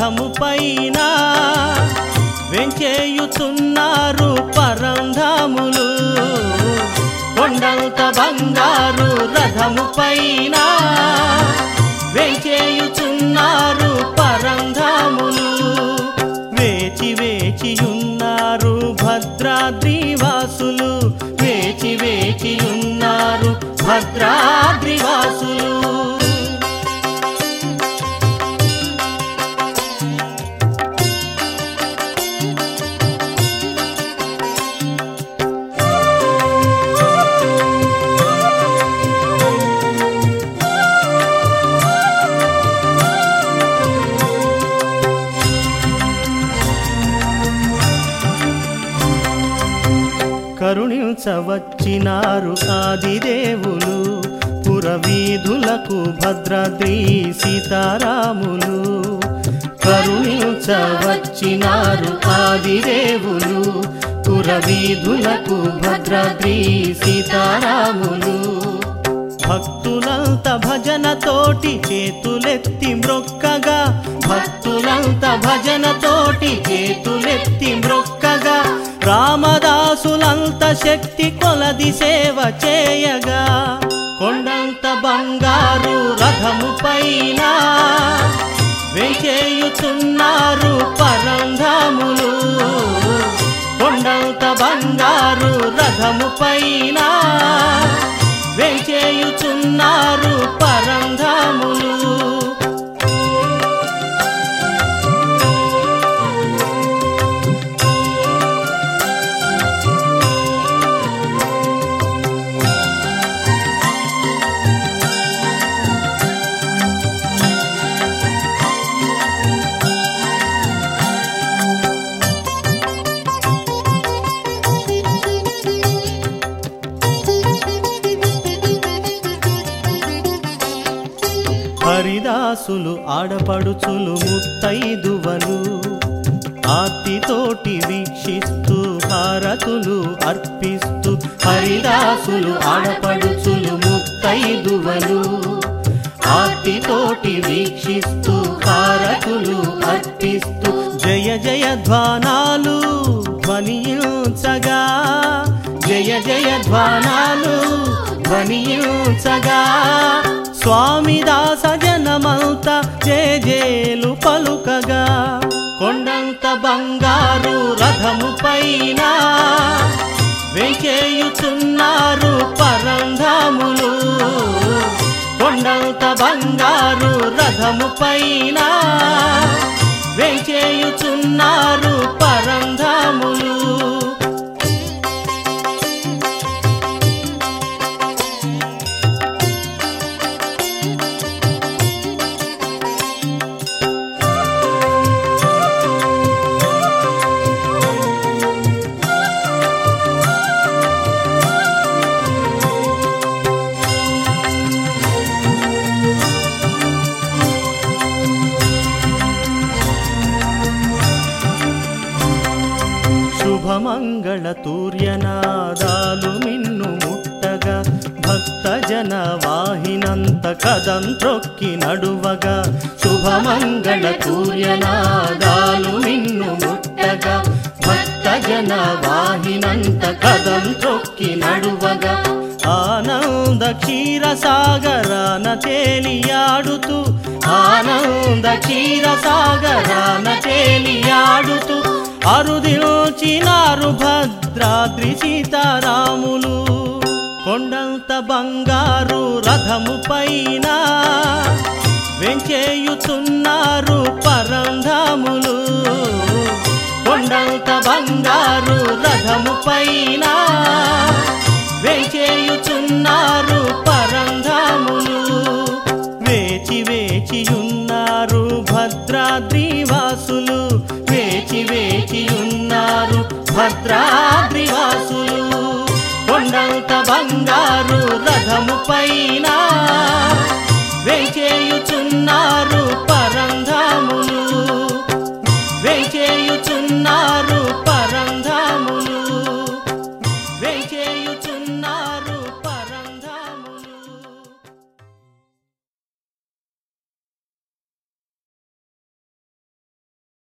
రథము పైన వెంచేయుచున్నారు పరంధాములు కొండంత బంగారు రథము పైన వెంచేయుచున్నారు పరంధాములు వేచి వేచియున్నారు భద్రాద్రివాసులు వేచి వేచియున్నారు భద్రాద్రివాసులు కరుణించవచ్చినారు ఆదిదేవులు పురవీధులకు భద్రాద్రి సీతారాములు కరుణించవచ్చినారు ఆదిదేవులు పురవీధులకు భద్రాద్రి సీతారాములు భక్తులంత భజనతోటి చేతులెత్తి మ్రొక్కగా భక్తులంత భజనతోటి చేతులెత్తి మ్రొక్కగా రామదాసులంత శక్తి కొలది సేవ చేయగా కొండంత బంగారు రథము పైన వెంచేయుచున్నారు పరంధాములు కొండంత బంగారు రథము పైన వెంచేయుచున్నారు పరంధాములు హరిదాసులు ఆడపడుచులు ముత్తైదువలు ఆర్తితోటి వీక్షిస్తూ హారతులు అర్పిస్తూ హరిదాసులు ఆడపడుచులు ముత్తైదువలు ఆర్తితోటి వీక్షిస్తూ హారతులు అర్పిస్తూ జయ జయ ధ్వానాలు ధ్వనించగా జయ జయ ధ్వానాలు ధ్వనించగా స్వామి దాస జనమంత జేజేలు పలుకగా కొండంత బంగారు రథము పైన వెంచేయుచున్నారు పరంధాములు కొండంత బంగారు రథము పైన వెంచేయుచున్నారు పరంధాములు శుభమంగళ తూర్యనాదాలు మిన్ను ముట్టగా భక్త జన వాహినంత కదం త్రొక్కి నడువగా శుభమంగళ తూర్యనాదాలు మిన్ను ముట్టగా భక్త జన వాహినంత కదం త్రొక్కి నడువగా ఆనంద క్షీర సాగరాన తేలియాడుతూ ఆనంద క్షీర సాగరాన తేలియాడుతూ అరుదిల్చినారు భద్రాద్రి సీతారాములు కొండంత బంగారు రథము పైన వెంచేయుచున్నారు పరంధాములు కొండంత బంగారు రథము పైన వెంచేయుచున్నారు పరంధాములు వేచి వేచియున్నారు భద్రాద్రి వాసులు వేచి వేచియున్నారు భద్రాద్రి వాసులు కొండంత బంగారు రథము పైన వేచేయుచున్నారు